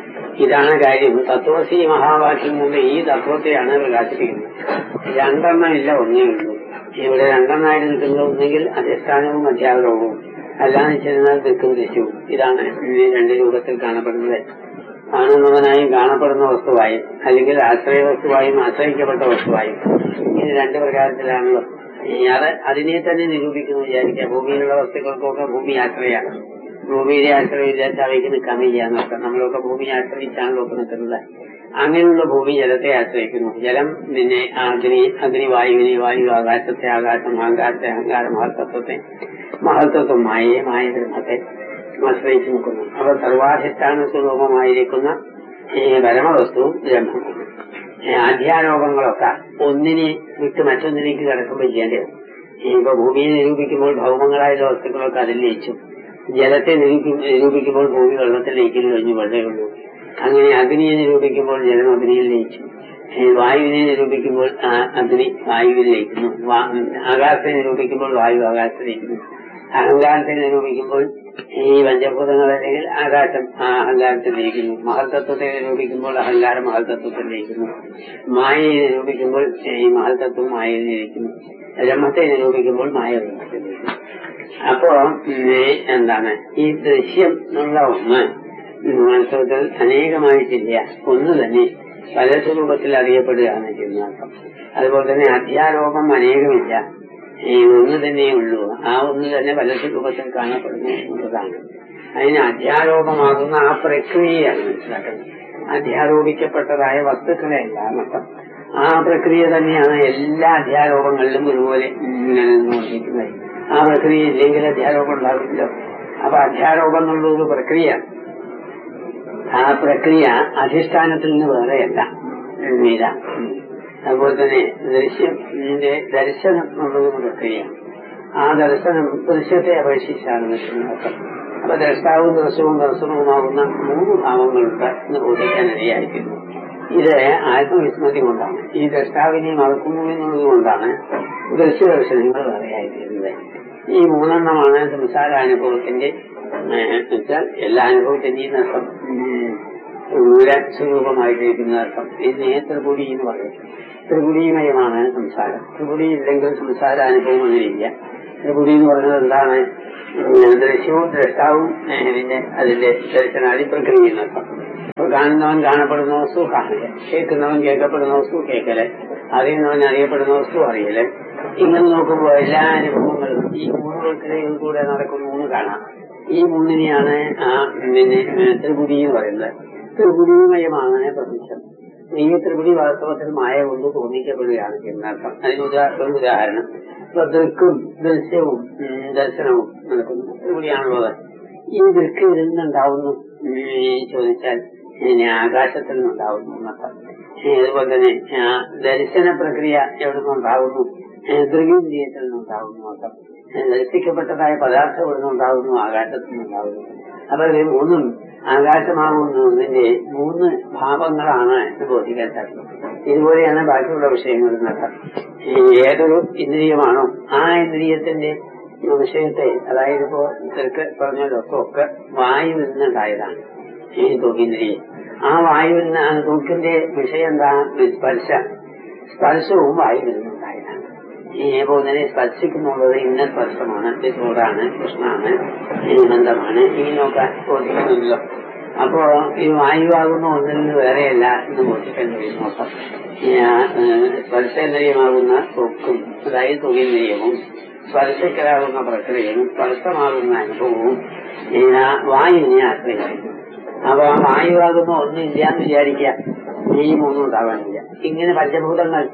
ഇതാണ് കാര്യം തത്വസി മഹാവാക്യം കൊണ്ട് ഈ തത്വത്തെയാണ് പ്രകാശിപ്പിക്കുന്നത് രണ്ടെണ്ണം ഇല്ല ഒന്നേ ഉള്ളൂ ഇവിടെ രണ്ടെണ്ണമായിട്ട് നിൽക്കുന്നത് ഒന്നെങ്കിൽ അധിഷ്ഠാനവും അധ്യാപനവും അല്ലാന്ന് വെച്ചിരുന്നാൽ നിൽക്കും ദൃശ്യവും ഇതാണ് ഈ രണ്ട് രൂപത്തിൽ കാണപ്പെടുന്നത് കാണുന്നവനായും കാണപ്പെടുന്ന വസ്തുവായും അല്ലെങ്കിൽ ആശ്രയ വസ്തുവായും ആശ്രയിക്കപ്പെട്ട വസ്തുവായും ഇത് രണ്ട് പ്രകാരത്തിലാണല്ലോ ഈ അത് അതിനെ തന്നെ നിരൂപിക്കുന്നു വിചാരിക്കുക ഭൂമിയിലുള്ള വസ്തുക്കൾക്കൊക്കെ ഭൂമി ആശ്രയമാണ് ഭൂമിയിലെ ആശ്രയമില്ലാത്ത അവയ്ക്ക് നിൽക്കാൻ വയ്യ എന്നൊക്കെ നമ്മളൊക്കെ ഭൂമിയെ ആശ്രയിച്ചാണല്ലോ ഒക്കെ നിൽക്കുന്നത് അങ്ങനെയുള്ള ഭൂമി ജലത്തെ ആശ്രയിക്കുന്നു ജലം പിന്നെ അഗ്നി അഗ്നി വായുവിനെ വായു ആകാശത്തെ ആകാശം അഹങ്കാരത്തെ അഹങ്കാരം മഹത്തത്വത്തെ മഹത്വത്വം മായയെ മായ ബ്രഹ്മത്തെ ആശ്രയിച്ചു നിൽക്കുന്നു അപ്പൊ സർവാധിഷ്ഠാന സ്വരൂപമായിരിക്കുന്ന ഈ പരമവസ്തു ബ്രഹ്മമാണ് ഈ അധ്യാരോപങ്ങളൊക്കെ ഒന്നിനെ വിട്ട് മറ്റൊന്നിലേക്ക് കിടക്കുമ്പോൾ ചെയ്യേണ്ടി വരും ഇപ്പൊ ഭൂമിയെ നിരൂപിക്കുമ്പോൾ ഭൗമങ്ങളായ വസ്തുക്കളൊക്കെ അതിൽ ലയിച്ചു ജലത്തെ നിരൂപി- നിരൂപിക്കുമ്പോൾ ഭൂമി വെള്ളത്തിലേക്ക് കഴിഞ്ഞു വെള്ളയുള്ളൂ അങ്ങനെ അഗ്നിയെ നിരൂപിക്കുമ്പോൾ ജലം അഗ്നിയിൽ ലയിച്ചു ഈ വായുവിനെ നിരൂപിക്കുമ്പോൾ ആ അഗ്നി വായുവിൽ ലയിക്കുന്നു വാ- ആകാശത്തെ നിരൂപിക്കുമ്പോൾ വായു ആകാശത്തിൽ ലയിക്കുന്നു അഹങ്കാരത്തെ നിരൂപിക്കുമ്പോൾ ഈ പഞ്ചഭൂതങ്ങൾ അല്ലെങ്കിൽ ആകാശം ആ അഹങ്കാരത്തിൽ ലയിക്കുന്നു മഹൽതത്വത്തെ നിരൂപിക്കുമ്പോൾ അഹങ്കാരം മഹൽതത്വത്തിൽ ലയിക്കുന്നു മായയെ നിരൂപിക്കുമ്പോൾ ഈ മഹൽതത്വം മായയിൽ ലയിക്കുന്നു ബ്രഹ്മത്തെ നിരൂപിക്കുമ്പോൾ മായ ബ്രഹ്മത്തിൽ ലയിക്കുന്നു അപ്പോ ഈ എന്താണ് ഈ ദൃശ്യം എന്നുള്ള ഒന്ന് വാസ്തവത്തിൽ അനേകമായിട്ടില്ല ഒന്ന് തന്നെ പല സ്വരൂപത്തിൽ അറിയപ്പെടുകയാണ് ചെയ്യുന്ന അർത്ഥം അതുപോലെ തന്നെ അധ്യാരോപം അനേകമില്ല ഈ ഒന്ന് തന്നെ ഉള്ളൂ ആ ഒന്ന് തന്നെ പല സ്വരൂപത്തിൽ കാണപ്പെടുന്നു എന്നുള്ളതാണ് അതിന് അധ്യാരോപമാകുന്ന ആ പ്രക്രിയയാണ് മനസ്സിലാക്കുന്നത് അധ്യാരോപിക്കപ്പെട്ടതായ വസ്തുക്കളെ അല്ല എന്നർത്ഥം ആ പ്രക്രിയ തന്നെയാണ് എല്ലാ അധ്യാരോപങ്ങളിലും ഒരുപോലെ ഇങ്ങനെ നിന്നുകൊണ്ടിരിക്കുന്നത് ആ പ്രക്രിയ ഇല്ലെങ്കിൽ അധ്യാരോപം ഉണ്ടാവില്ലല്ലോ അപ്പൊ അധ്യാരോപം എന്നുള്ളൊരു പ്രക്രിയ ആ പ്രക്രിയ അധിഷ്ഠാനത്തിൽ നിന്ന് വേറെയല്ല മീര അതുപോലെ തന്നെ ദൃശ്യത്തിന്റെ ദർശനം എന്നുള്ളതും പ്രക്രിയ ആ ദർശനം ദൃശ്യത്തെ അപേക്ഷിച്ചാണ് നിൽക്കുന്നത് അപ്പൊ ദ്രഷ്ടാവും ദർശനവും ദർശനവുമാകുന്ന മൂന്ന് ഭാവങ്ങളുണ്ട് എന്ന് ബോധിക്കാൻ ഇടയായിരിക്കുന്നു ഇത് ആത്മവിസ്മൃതി കൊണ്ടാണ് ഈ ദ്രഷ്ടാവിനെ മറക്കുന്നു എന്നുള്ളത് കൊണ്ടാണ് ദൃശ്യദർശനങ്ങൾ വേറെയായിരിക്കുന്നത് ഈ മൂന്നെണ്ണമാണ് സംസാരാനുഭവത്തിന്റെ ഏഹ്, വെച്ചാൽ എല്ലാ അനുഭവത്തിന്റെയും അർത്ഥം സ്വരൂപമായിട്ടിരിക്കുന്ന അർത്ഥം ഇതിനെ ത്രിപുടി എന്ന് പറയും ത്രിപുടിമയമാണ് സംസാരം ത്രിപുടി ഇല്ലെങ്കിൽ സംസാര അനുഭവം അങ്ങനെയില്ല ത്രിപുടി എന്ന് പറയുന്നത് എന്താണ് ഉം, ദൃശ്യവും ദ്രഷ്ടാവും ഏഹ്, പിന്നെ അതിന്റെ ദർശനാദി പ്രക്രിയ എന്നർത്ഥം ഇപ്പൊ കാണുന്നവൻ കാണപ്പെടുന്ന വസ്തു കാണല് കേൾക്കുന്നവൻ കേൾക്കപ്പെടുന്ന വസ്തു കേൾക്കല് അറിയുന്നവൻ അറിയപ്പെടുന്ന വസ്തു അറിയല് ഇങ്ങനെ നോക്കുമ്പോൾ എല്ലാ അനുഭവങ്ങളും ഈ മൂന്ന് പ്രക്രിയയിൽ കൂടെ നടക്കുന്ന മൂന്ന് കാണാം ഈ മൂന്നിനെയാണ് ആ പിന്നെ ഏഹ്, ത്രിപുടി എന്ന് പറയുന്നത് ത്രിപുടിമയമാണ് പ്രപഞ്ചം ഈ ത്രിപുടി വാസ്തവത്തിൽ മായ കൊണ്ട് തോന്നിക്കപ്പെടുകയാണ് എന്നർത്ഥം അതിന് ഉദാ ഒരു ഉദാഹരണം ഇപ്പൊ ദൃക്കും ദൃശ്യവും ഉം, ദർശനവും നടക്കുന്നു ത്രിപുടിയാണുള്ളത് ഈ ദൃക്ക് ഇതിൽ നിന്നുണ്ടാവുന്നു ഉം, ചോദിച്ചാൽ ഇനി ആകാശത്തിൽ നിന്നുണ്ടാവുന്നു എന്നർത്ഥം ഏ, അതുപോലെ തന്നെ ആ, ദർശന പ്രക്രിയ എവിടെ നിന്നുണ്ടാവുന്നു ഏ, ദൃഗീന്ദ്രിയത്തിൽ നിന്നുണ്ടാവുന്നു എന്നർത്ഥം ഏ, ദർശിക്കപ്പെട്ടതായ പദാർത്ഥം എവിടെ നിന്നുണ്ടാവുന്നു ആകാശത്തിൽ നിന്നുണ്ടാവുന്നു അപ്പൊ ഇത് മൂന്നും ആകാശമാകുന്നതിന്റെ മൂന്ന് ഭാവങ്ങളാണ് എന്ന് ബോധിക്കാൻ സാധിക്കും ഇതുപോലെയാണ് ബാക്കിയുള്ള വിഷയങ്ങൾ എന്നർത്ഥം ഈ ഏതൊരു ഇന്ദ്രിയമാണോ ആ ഇന്ദ്രിയത്തിന്റെ വിഷയത്തെ അതായത് ഇപ്പോ തിരക്ക് പറഞ്ഞല്ലോ ഒക്കെ വായുവിൽ നിന്നുണ്ടായതാണ് ഈ തോക്കിന്ദ്രിയം ആ വായുവിൽ നിന്ന് ആ തോക്കിന്റെ വിഷയം എന്താ സ്പർശ സ്പർശവും വായുവിൽ നിന്നുണ്ടായതാണ് ഈ പോലെ സ്പർശിക്കുന്നുള്ളത് ഇന്ന സ്പർശമാണ് ഇത് ചൂടാണ് കൃഷ്ണാണ് ബന്ധമാണ് ഇങ്ങനെയൊക്കെ ബോധിക്കുന്നുണ്ടല്ലോ അപ്പോ ഈ വായുവാകുന്ന ഒന്നിൽ നിന്ന് വേറെയല്ല എന്ന് ബോധിക്കാൻ കഴിയുന്നു അപ്പം ഈ ആ, ഏഹ്, സ്പർശേന്ദ്രിയമാകുന്ന തൊക്കും അതായത് തൊകിന്ദ്രിയവും സ്പർശിക്കലാകുന്ന പ്രക്രിയയും സ്പർശമാകുന്ന അനുഭവവും ഈ ആ വായുവിനെ ആശ്രയിക്കുന്നു അപ്പൊ ആ വായുവാകുന്ന ഒന്നില്ല എന്ന് വിചാരിക്കുക ഈ മൂന്നും ഉണ്ടാവാനില്ല ഇങ്ങനെ പഞ്ചഭൂതങ്ങൾ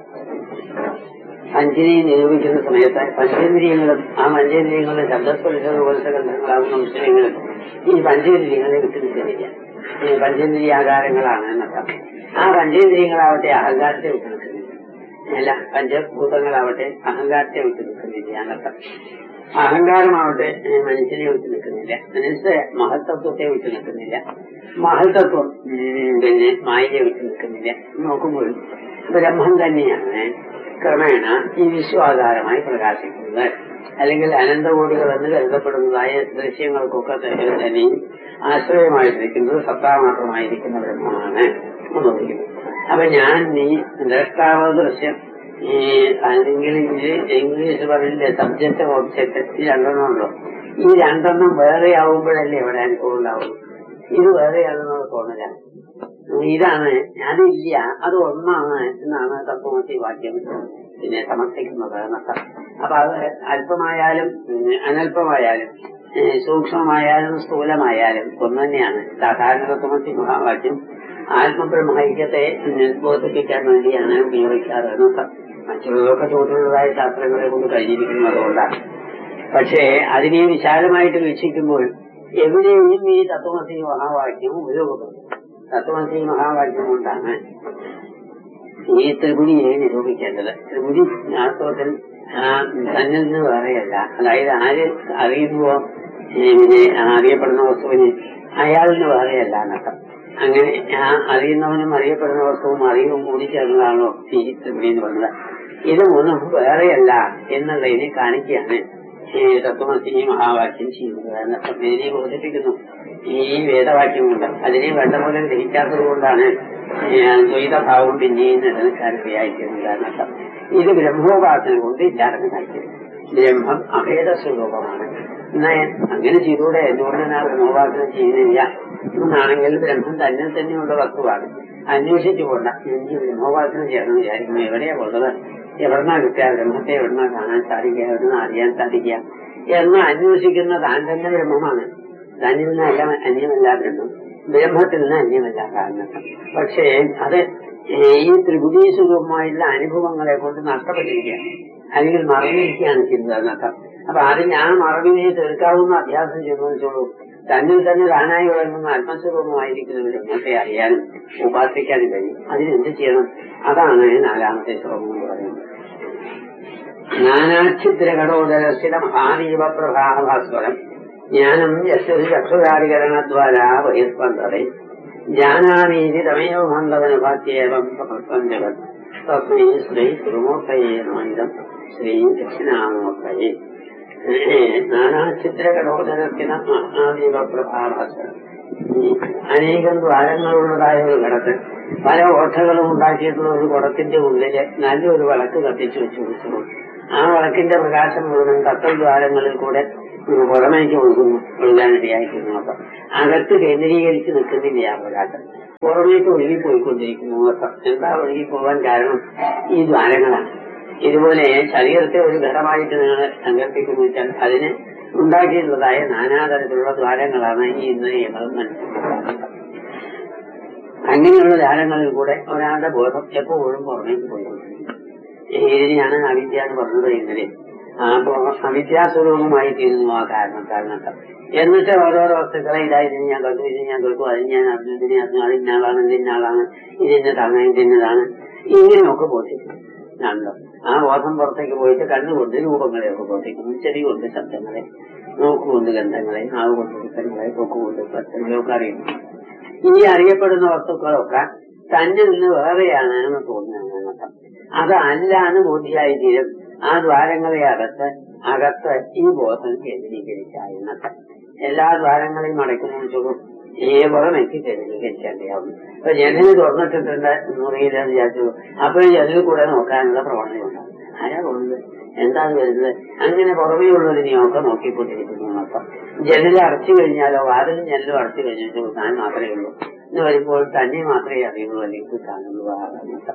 പഞ്ചിനെയും നിരൂപിക്കുന്ന സമയത്ത് പഞ്ചേന്ദ്രിയങ്ങളും ആ പഞ്ചേന്ദ്രിയങ്ങളുടെ ശബ്ദസ്പർശ രൂപസ്ഥകന്ധങ്ങളാകുന്ന വിഷയങ്ങളും ഈ പഞ്ചേന്ദ്രിയങ്ങളെ വിട്ടു നിൽക്കുന്നില്ല ഈ പഞ്ചേന്ദ്രിയാകാരങ്ങളാണ് എന്നർത്ഥം ആ പഞ്ചേന്ദ്രിയങ്ങളാവട്ടെ അഹങ്കാരത്തെ വിട്ടു നിൽക്കുന്നില്ല അല്ല പഞ്ചഭൂതങ്ങളാവട്ടെ അഹങ്കാരത്തെ വിട്ടു നിൽക്കുന്നില്ല എന്നർത്ഥം അഹങ്കാരമാവട്ടെ ഏ, മനുഷ്യനെ വിട്ടു നിൽക്കുന്നില്ല മനസ്സ് മഹത്തത്വത്തെ വിട്ടു നിൽക്കുന്നില്ല മഹത്തത്വം ഉം, പിന്നെ മായയെ വിട്ടു നിൽക്കുന്നില്ല നോക്കുമ്പോൾ ബ്രഹ്മം തന്നെയാണ് ക്രമേണ ഈ വിശ്വാധാരമായി പ്രകാശിക്കുന്നത് അല്ലെങ്കിൽ അനന്തകോടികൾ എന്ന് കരുതപ്പെടുന്നതായ ദൃശ്യങ്ങൾക്കൊക്കെ തന്നെ തന്നെയും ആശ്രയമായിരിക്കുന്നത് സത്താ മാത്രമായിരിക്കുന്ന ബ്രഹ്മമാണ് എന്നുള്ളത് അപ്പൊ ഞാൻ നീ ദ്രഷ്ടാവ് ദൃശ്യം ഈ അല്ലെങ്കിൽ ഇത് ഇംഗ്ലീഷ് പറയില്ലേ സബ്ജക്ട് ഓബ്ജക്ട് ഈ രണ്ടെണ്ണമുണ്ടല്ലോ ഈ രണ്ടെണ്ണം വേറെ ആവുമ്പോഴല്ലേ ഇവിടെ അനുഭവം ഉണ്ടാവുള്ളൂ ഇത് വേറെയാണെന്നുള്ള തോന്നല ഇതാണ് അതില്ല അത് ഒന്നാണ് എന്നാണ് തത്വമസി വാക്യം പിന്നെ സമർത്ഥിക്കുന്നത് എന്നർത്ഥം അപ്പൊ അത് അല്പമായാലും ഉം, അനല്പമായാലും ഏ, സൂക്ഷ്മമായാലും സ്ഥൂലമായാലും ഒന്ന് തന്നെയാണ് സാധാരണ തത്വമസി മഹാവാക്യം ആത്മബ്രഹ്മൈക്യത്തെ ബോധിപ്പിക്കാൻ വേണ്ടിയാണ് ഉപയോഗിക്കാറ് എന്നർത്ഥം മറ്റുള്ളതൊക്കെ തോന്നുന്നതായ ശാസ്ത്രങ്ങളെ കൊണ്ട് കഴിഞ്ഞിരിക്കുന്നത് അതുകൊണ്ടാണ് പക്ഷേ അതിനെ വിശാലമായിട്ട് വീക്ഷിക്കുമ്പോൾ എവിടെയും ഈ തത്വമസി മഹാവാക്യം ഉപയോഗപ്പെടും തത്വമസി മഹാവാക്യം കൊണ്ടാണ് ഈ ത്രിപുടിയെ നിരൂപിക്കേണ്ടത് ത്രിപുടി വാസ്തവത്തിൽ ആ, തന്നിൽ നിന്ന് വേറെയല്ല അതായത് ആര് അറിയുന്നുവോ ഈ പിന്നെ ആ അറിയപ്പെടുന്ന വസ്തുവിന് അയാളിൽ നിന്ന് വേറെയല്ല എന്നർത്ഥം അങ്ങനെ ആ അറിയുന്നവനും അറിയപ്പെടുന്ന വസ്തുവും അറിവും കൂടി ചേർന്നതാണോ ഈ ത്രിപുടി എന്ന് പറഞ്ഞത് ഇത് മൂന്നും വേറെയല്ല എന്നുള്ളതിനെ കാണിക്കുകയാണ് ഈ തത്വമസി മഹാവാക്യം ചെയ്യുന്നത് എന്നർത്ഥം ഇതിനെ ബോധിപ്പിക്കുന്നു ഈ വേദവാക്യം കൊണ്ട് അതിനെ വേണ്ട പോലെ ഗ്രഹിക്കാത്തത് കൊണ്ടാണ് ദ്വൈതഭാവം പിന്നെയും നിലനിൽക്കാൻ ഇടയായിത്തീരുന്നത് എന്നർത്ഥം ഇത് ബ്രഹ്മോപാസന കൊണ്ട് ഇല്ലാതെ കാണിക്കുന്നത് ബ്രഹ്മം അഭേദ സ്വരൂപമാണ് എന്നാ അങ്ങനെ ചെയ്തൂടെ എന്തുകൊണ്ട് ഞാൻ ബ്രഹ്മോപാസന ചെയ്യുന്നില്ല എന്നാണെങ്കിൽ ബ്രഹ്മം തന്നെ തന്നെയുള്ള വസ്തുവാണ് അന്വേഷിച്ചു പോണ്ട എനിക്ക് ബ്രഹ്മോപാസന ചെയ്യണം വിചാരിക്കുന്നു എവിടെയാ ഉള്ളത് എവിടുന്നാ കിട്ടുക ബ്രഹ്മത്തെ എവിടുന്നാ കാണാൻ സാധിക്കുക എവിടുന്ന് അറിയാൻ സാധിക്കുക എന്ന് അന്വേഷിക്കുന്ന താൻ തന്നെ ബ്രഹ്മമാണ് തന്നിൽ നിന്നല്ല അന്യമല്ല ബ്രഹ്മം ബ്രഹ്മത്തിൽ നിന്ന് അന്യമല്ല കാരണം പക്ഷേ അത് ഈ ത്രിപുടി സ്വരൂപമായിട്ടുള്ള അനുഭവങ്ങളെ കൊണ്ട് നഷ്ടപ്പെട്ടിരിക്കുകയാണ് അല്ലെങ്കിൽ മറന്നിരിക്കുകയാണ് ചെയ്തത് എന്നർത്ഥം അപ്പൊ അതിന് ആ മറവിനെ തീർക്കാവുന്ന അഭ്യാസം ചെയ്യുന്നോളൂ തന്നിൽ തന്നെ താനായി വിളങ്ങുന്ന ആത്മസ്വരൂപമായിരിക്കുന്ന ബ്രഹ്മത്തെ അറിയാനും ഉപാസിക്കാനും കഴിയും അതിനെന്ത് ചെയ്യണം അതാണ് നാലാമത്തെ ശ്ലോകം എന്ന് പറയുന്നത് നാനാക്ഷിദ്രഘടോദരസ്ഥിത മഹാദീപ പ്രഭാഭാസ്വരം ജ്ഞാനം യശ്വരി ചക്ഷുരാധികരണദ്വാരാ ബഹിസ്പന്ദതേ ജാനാമീതി തമയോ മന്ദവനുഭാത്യേവം സമസ്തം ജഗത് തസ്മൈ ശ്രീ ഗുരുമൂർത്തയേ നമിതം ശ്രീ ദക്ഷിണാമൂർത്തയേ നാനാചിത്രകടോദരത്തിന് മഹാദീപ പ്രഭാഭാസ്വരം ഈ അനേകം ദ്വാരങ്ങളുള്ളതായ ഒരു ഘടത്തിൽ പല ഓട്ടകളും ഉണ്ടാക്കിയിട്ടുള്ള ഒരു കുടത്തിന്റെ ഉള്ളില് നല്ലൊരു വിളക്ക് കത്തിച്ചു വെച്ചു വെച്ചു ആ വിളക്കിന്റെ പ്രകാശം മുഴുവൻ കത്തൽ ദ്വാരങ്ങളിൽ കൂടെ ഒരു പുറമേക്ക് ഒഴുകുന്നു ഒഴുകാനിടയായിത്തീരുന്നു അപ്പൊ അകത്ത് കേന്ദ്രീകരിച്ച് നിൽക്കുന്നില്ല ആ പ്രകാശം പുറമേക്ക് ഒഴുകി പോയിക്കൊണ്ടിരിക്കുന്നു അർത്ഥം എന്താ ഒഴുകി പോകാൻ കാരണം ഈ ദ്വാരങ്ങളാണ് ഇതുപോലെ ശരീരത്തെ ഒരു ഘടമായിട്ട് നിങ്ങൾ സങ്കല്പിക്കുന്നു വെച്ചാൽ അതിന് ഉണ്ടാക്കിയിട്ടുള്ളതായ നാനാതരത്തിലുള്ള ദ്വാരങ്ങളാണ് ഈ ഇന്ദ്രിയങ്ങളും മനസ്സിലാക്കുന്നത് അങ്ങനെയുള്ള ധാരങ്ങളിൽ കൂടെ ഒരാളുടെ ബോധം എപ്പോഴും പുറമേക്ക് പോയിക്കൊണ്ടിരിക്കും ഇതിനെയാണ് അവിദ്യ എന്ന് പറഞ്ഞത് ഇന്നലെ അപ്പോ അവിദ്യാസ്വരൂപമായി തീരുന്നു ആ കാരണം കാരണത്താൽ എന്നിട്ട് ഓരോരോ വസ്തുക്കളെ ഇതാ ഇതിന് ഞാൻ കണ്ടു ഇതിന് ഞാൻ കേൾക്കും അതിന് ഞാൻ അറിഞ്ഞു ഇതിനെ അറിഞ്ഞു അത് ഇന്നാളാണ് ഇതിന്നാളാണ് ഇതിന്നതാണ് ഇതിന്നതാണ് ഇങ്ങനെയൊക്കെ ബോധിക്കും ആണല്ലോ ആ ബോധം പുറത്തേക്ക് പോയിട്ട് കണ്ണുകൊണ്ട് രൂപങ്ങളെയൊക്കെ ബോധിക്കുന്നു ചെവി കൊണ്ട് ശബ്ദങ്ങളെ നോക്കുകൊണ്ട് ഗന്ധങ്ങളെ നാവ് കൊണ്ട് പുസ്തകങ്ങളെ തൊക്കുകൊണ്ട് സ്പർശങ്ങളെയൊക്കെ അറിയുന്നു ഈ അറിയപ്പെടുന്ന വസ്തുക്കളൊക്കെ തന്നിൽ നിന്ന് വേറെയാണ് എന്ന് തോന്നുന്നതാണ് അതല്ല എന്ന് ബോധ്യായി തീരും ആ ദ്വാരങ്ങളെ അകത്ത് അകത്ത് ഈ ബോധം കേന്ദ്രീകരിച്ചായിരുന്നത് എല്ലാ ദ്വാരങ്ങളെയും അടയ്ക്കുന്ന സുഖം ഈ പുറമേക്ക് കേന്ദ്രീകരിച്ചേണ്ടിയാവും ഇപ്പൊ ജനല് തുറന്നിട്ടിട്ടുണ്ട് മുറിയിലെന്ന് വിചാരിച്ചു അപ്പോൾ ജനലിൽ കൂടെ നോക്കാനുള്ള പ്രവണതയുണ്ടാവും ആരാ പോകുന്നത് എന്താ അത് വരുന്നത് അങ്ങനെ പുറമേയുള്ളതിനെയൊക്കെ നോക്കിക്കൊണ്ടിരിക്കുന്നു അപ്പം ജനൽ അടച്ചു കഴിഞ്ഞാലോ വാതിലും ജനലും അടച്ചു കഴിഞ്ഞാൽ താൻ മാത്രമേ ഉള്ളൂ എന്ന് വരുമ്പോൾ തന്നെ മാത്രമേ അറിയുള്ളൂ അല്ലെങ്കിൽ കാണുള്ളൂ ആ കാരണത്താൽ.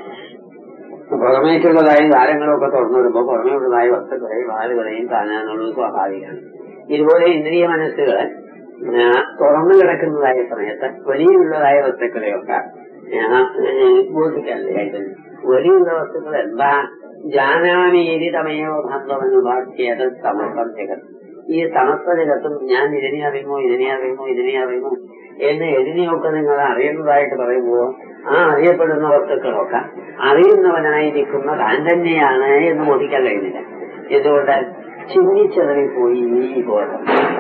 പുറമേക്കുള്ളതായ ദ്വാരങ്ങളൊക്കെ തുറന്നു വരുമ്പോൾ പുറമേയുള്ളതായ വസ്തുക്കളെയും വാലുകളെയും കാണാനുള്ളത് സ്വാഭാവികമാണ് ഇതുപോലെ ഇന്ദ്രിയ മനസ്സുകള് ആ, തുറന്നു കിടക്കുന്നതായ സമയത്ത് വലിയുള്ളതായ വസ്തുക്കളെയൊക്കെ ആ, ബോധിക്കാനിടയായിട്ടുണ്ട് വലിയുള്ള വസ്തുക്കൾ എന്താ ജാനാമീരി തമയോ ഭന്തമെന്ന് ബാക്കിയത് സമസ്തം ജഗത് ഈ സമസ്ത ജഗത്തും ഞാൻ ഇതിനെ അറിയുമോ ഇതിനെ അറിയുമോ ഇതിനെ അറിയുമോ എന്ന് എതിനെയൊക്കെ നിങ്ങൾ അറിയുന്നതായിട്ട് പറയുമ്പോൾ ആ അറിയപ്പെടുന്ന വസ്തുക്കളൊക്കെ അറിയുന്നവനായിരിക്കുന്ന താൻ തന്നെയാണ് എന്ന് ബോധിക്കാൻ കഴിയുന്നില്ല എന്തുകൊണ്ട് ചിന്നിച്ചെറിപ്പോയി ഈ ബോധം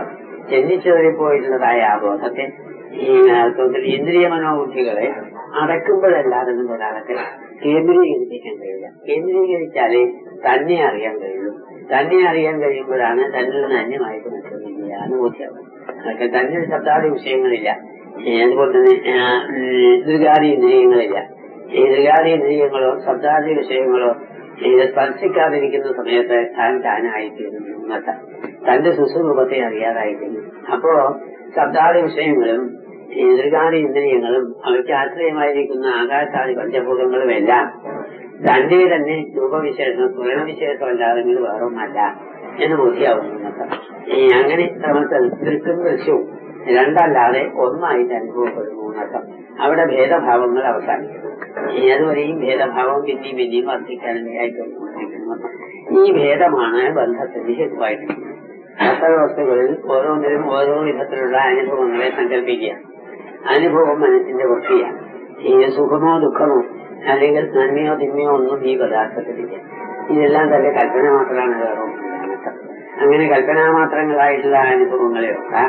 ചെന്നിച്ചെറിപ്പോയിട്ടുള്ളതായ ആ ബോധത്തെ ഈ അർത്ഥത്തിൽ ഇന്ദ്രിയ മനോബുദ്ധികളെ അടക്കുമ്പോഴല്ലാതെ ഒരാളൊക്കെ കേന്ദ്രീകരിക്കാൻ കഴിയില്ല കേന്ദ്രീകരിച്ചാലേ തന്നെ അറിയാൻ കഴിയുള്ളൂ തന്നെ അറിയാൻ കഴിയുമ്പോഴാണ് തന്നിൽ നിന്ന് അന്യമായിട്ട് മറ്റൊന്നില്ല എന്ന് ബോധ്യമാവും അതൊക്കെ തന്നിൽ ശബ്ദാദി വിഷയങ്ങളില്ല ഏ, അതുപോലെ തന്നെ ആ, ഉം, ദൃഗാദി ഇന്ദ്രിയങ്ങളില്ല ഈ ദൃഗാദി ഇന്ദ്രിയങ്ങളോ ശബ്ദാദി വിഷയങ്ങളോ ഇത് സ്പർശിക്കാതിരിക്കുന്ന സമയത്ത് താൻ താനായിത്തീരുന്നു എന്നർത്ഥം. തന്റെ സുസ്വരൂപത്തെ അറിയാതായിത്തീരുന്നു അപ്പോ ശബ്ദാദി വിഷയങ്ങളും ഈ ദൃഗാദി ഇന്ദ്രിയങ്ങളും അവയ്ക്ക് ആശ്രയമായിരിക്കുന്ന ആകാശാദി പഞ്ചഭൂതങ്ങളും എല്ലാം തന്റെ തന്നെ രൂപവിശേഷം സ്വരണവിശേഷമല്ലാതെ വേറൊന്നല്ല എന്ന് ബോധ്യാവുന്നു എന്നർത്ഥം. ഈ അങ്ങനെ നമുക്ക് ദൃക്കും ദൃശ്യവും രണ്ടല്ലാതെ ഒന്നായിട്ട് അനുഭവപ്പെടുന്നു എന്നർത്ഥം അവിടെ ഭേദഭാവങ്ങൾ അവസാനിക്കുന്നു ഈ അതുവരെയും ഭേദഭാവം പിന്നെയും പിന്നെയും വർദ്ധിക്കാനിടയായിക്കൊണ്ടിരിക്കുന്നു ഈ ഭേദമാണ് ബന്ധത്തിന്റെ ഹേതുവായിരിക്കുന്നത് അത്തര വസ്തുക്കളിൽ ഓരോന്നിലും ഓരോ വിധത്തിലുള്ള അനുഭവങ്ങളെ സങ്കല്പിക്കുക അനുഭവം മനസ്സിന്റെ വൃത്തിയാണ് ഈ സുഖമോ ദുഃഖമോ അല്ലെങ്കിൽ നന്മയോ തിന്മയോ ഒന്നും ഈ പദാർത്ഥത്തിലില്ല ഇതെല്ലാം തന്നെ കൽപ്പന മാത്രമാണ് വേറെ ഒന്നുമില്ല എന്നർത്ഥം. അങ്ങനെ കൽപ്പനാമാത്രങ്ങളായിട്ടുള്ള അനുഭവങ്ങളെയൊക്കെ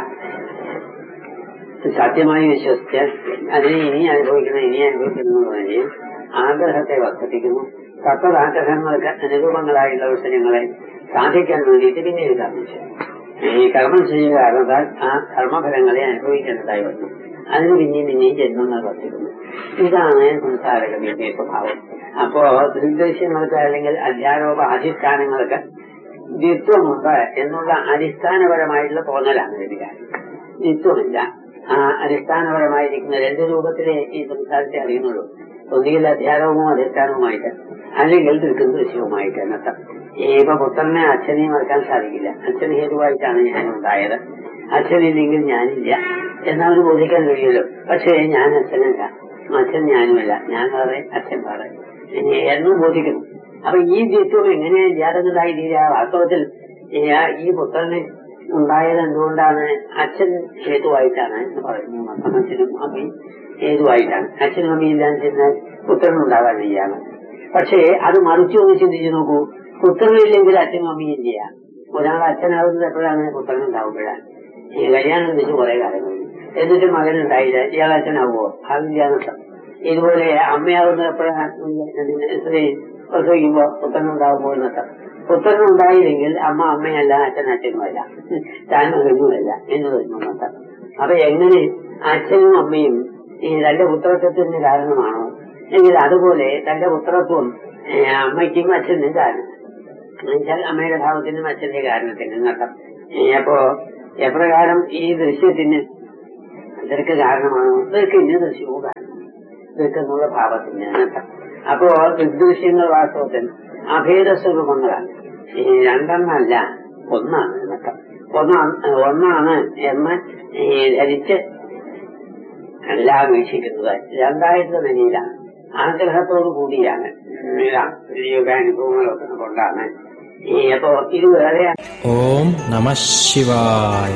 സത്യമായി വിശ്വസിച്ച് അതിനെ ഇനി അനുഭവിക്കുന്ന ഇനി അനുഭവിക്കുന്നതിന് ആഗ്രഹത്തെ വർദ്ധിപ്പിക്കുന്നു തത്വദാഗ്രഹങ്ങൾക്ക് അനുരൂപങ്ങളായിട്ടുള്ള വിഷയങ്ങളെ സാധിക്കാൻ വേണ്ടിയിട്ട് പിന്നീട് കർമ്മം ചെയ്യും ഈ കർമ്മം ചെയ്യുക കാരണത്താൽ ആ കർമ്മഫലങ്ങളെ അനുഭവിക്കേണ്ടതായി വരുന്നു അതിന് പിന്നെയും പിന്നെയും ജന്മങ്ങൾ വർദ്ധിക്കുന്നു ഇതാണ് സംസാരഗതിയുടെ സ്വഭാവം അപ്പോ ദൃഗ്ദൃശ്യങ്ങൾക്ക് അല്ലെങ്കിൽ അധ്യാരോപ അധിഷ്ഠാനങ്ങൾക്ക് ദ്വിത്വമുണ്ട് എന്നുള്ള അടിസ്ഥാനപരമായിട്ടുള്ള തോന്നലാണ് ഒരു കാര്യം ദ്വിത്വമില്ല ആ അടിസ്ഥാനപരമായിരിക്കുന്ന രണ്ട് രൂപത്തിലേ ഈ സംസാരത്തെ അറിയുന്നുള്ളൂ ഒന്നുകിൽ അധ്യാരവുമോ അധിഷ്ഠാനവുമായിട്ട് അല്ലെങ്കിൽ ദൃക്കും ദൃശ്യവുമായിട്ട് എന്നർത്ഥം ഈ ഇപ്പൊ പുത്രനെ അച്ഛനെയും മറക്കാൻ സാധിക്കില്ല അച്ഛൻ ഹേതുവായിട്ടാണ് ഞാൻ ഉണ്ടായത് അച്ഛനില്ലെങ്കിൽ ഞാനില്ല എന്നവന് ബോധിക്കാൻ കഴിയുമല്ലോ പക്ഷേ ഞാൻ അച്ഛനല്ല അച്ഛൻ ഞാനുമല്ല ഞാൻ വേറെ അച്ഛൻ വേറെ ഇനി എന്നും ബോധിക്കുന്നു അപ്പൊ ഈ ദ്വിത്വം എങ്ങനെ ജാതകതായി തീരുക വാസ്തവത്തിൽ ഈ ആ- ഈ പുത്രന് ഉണ്ടായത് എന്തുകൊണ്ടാണ് അച്ഛൻ ഹേതുവായിട്ടാണ് എന്ന് പറയുന്നു അപ്പം അച്ഛനും അമ്മയും ഹേതുവായിട്ടാണ് അച്ഛനും അമ്മയും ഇല്ലാന്ന് ചെന്നാൽ പുത്രൻ ഉണ്ടാകാൻ വയ്യാണ് പക്ഷേ അത് മറിച്ചു ഒന്ന് ചിന്തിച്ചു നോക്കൂ പുത്രനില്ലെങ്കിൽ അച്ഛനും അമ്മയും ഇല്ല ഒരാൾ അച്ഛനാകുന്നത് എപ്പോഴാണ് പുത്രൻ ഉണ്ടാവുമ്പോഴാണ് ഈ കല്യാണം കഴിച്ച് കുറെ കാലം കഴിഞ്ഞു എന്നിട്ട് മകൻ ഉണ്ടായില്ല ഇയാൾ അച്ഛനാവുമോ ആവില്ലാന്നർത്ഥം ഇതുപോലെ അമ്മയാകുന്നത് എപ്പോഴാണ് സ്ത്രീ പ്രസവിക്കുമ്പോ പുത്രൻ ഉണ്ടാകുമ്പോ എന്നർത്ഥം പുത്രൻ ഉണ്ടായില്ലെങ്കിൽ അമ്മ അമ്മയല്ല അച്ഛൻ അച്ഛനുമല്ല താൻ മകനുമല്ല എന്ന് വരുന്നു എന്നർത്ഥം അപ്പൊ എങ്ങനെ അച്ഛനും അമ്മയും ഈ തന്റെ പുത്രത്വത്തിന് കാരണമാണോ എങ്കിൽ അതുപോലെ തന്റെ പുത്രത്വം ഏ, അമ്മയ്ക്കും അച്ഛനും കാരണം എന്നുവെച്ചാൽ അമ്മയുടെ ഭാവത്തിനും അച്ഛന്റെ കാരണത്തിനും എന്നർത്ഥം ഏ, അപ്പോ എപ്രകാരം ഈ ദൃശ്യത്തിന് ഇതൊക്കെ കാരണമാണോ ഇതൊക്കെ ഇന്ന ദൃശ്യവും കാരണം ഇതൊക്കെ എന്നുള്ള ഭാവത്തിന് അനർത്ഥം. അപ്പോ ദൃശ്യങ്ങൾ വാസ്തവത്തിൽ അഭേദ സ്വരൂപങ്ങളാണ് ഈ രണ്ടെണ്ണല്ല ഒന്നാണ് എന്നർത്ഥം ഒന്നാണ് ഒന്നാണ് എന്ന് ഈ ധരിച്ച് എല്ലാം വീക്ഷിക്കുന്നത് രണ്ടായിട്ട് നിലയിലാണ് ആഗ്രഹത്തോടു കൂടിയാണ് എല്ലാം യോഗാനുഭവങ്ങളൊക്കെ കൊണ്ടാണ് ഈ അപ്പോ ഇത് വേറെ ഓം നമ ശിവായ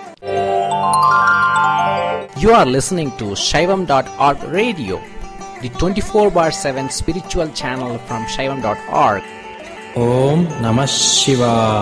You are listening to Shaivam.org radio, the 24 bar 7 spiritual channel from Shaivam.org. Om Namah Shivaya.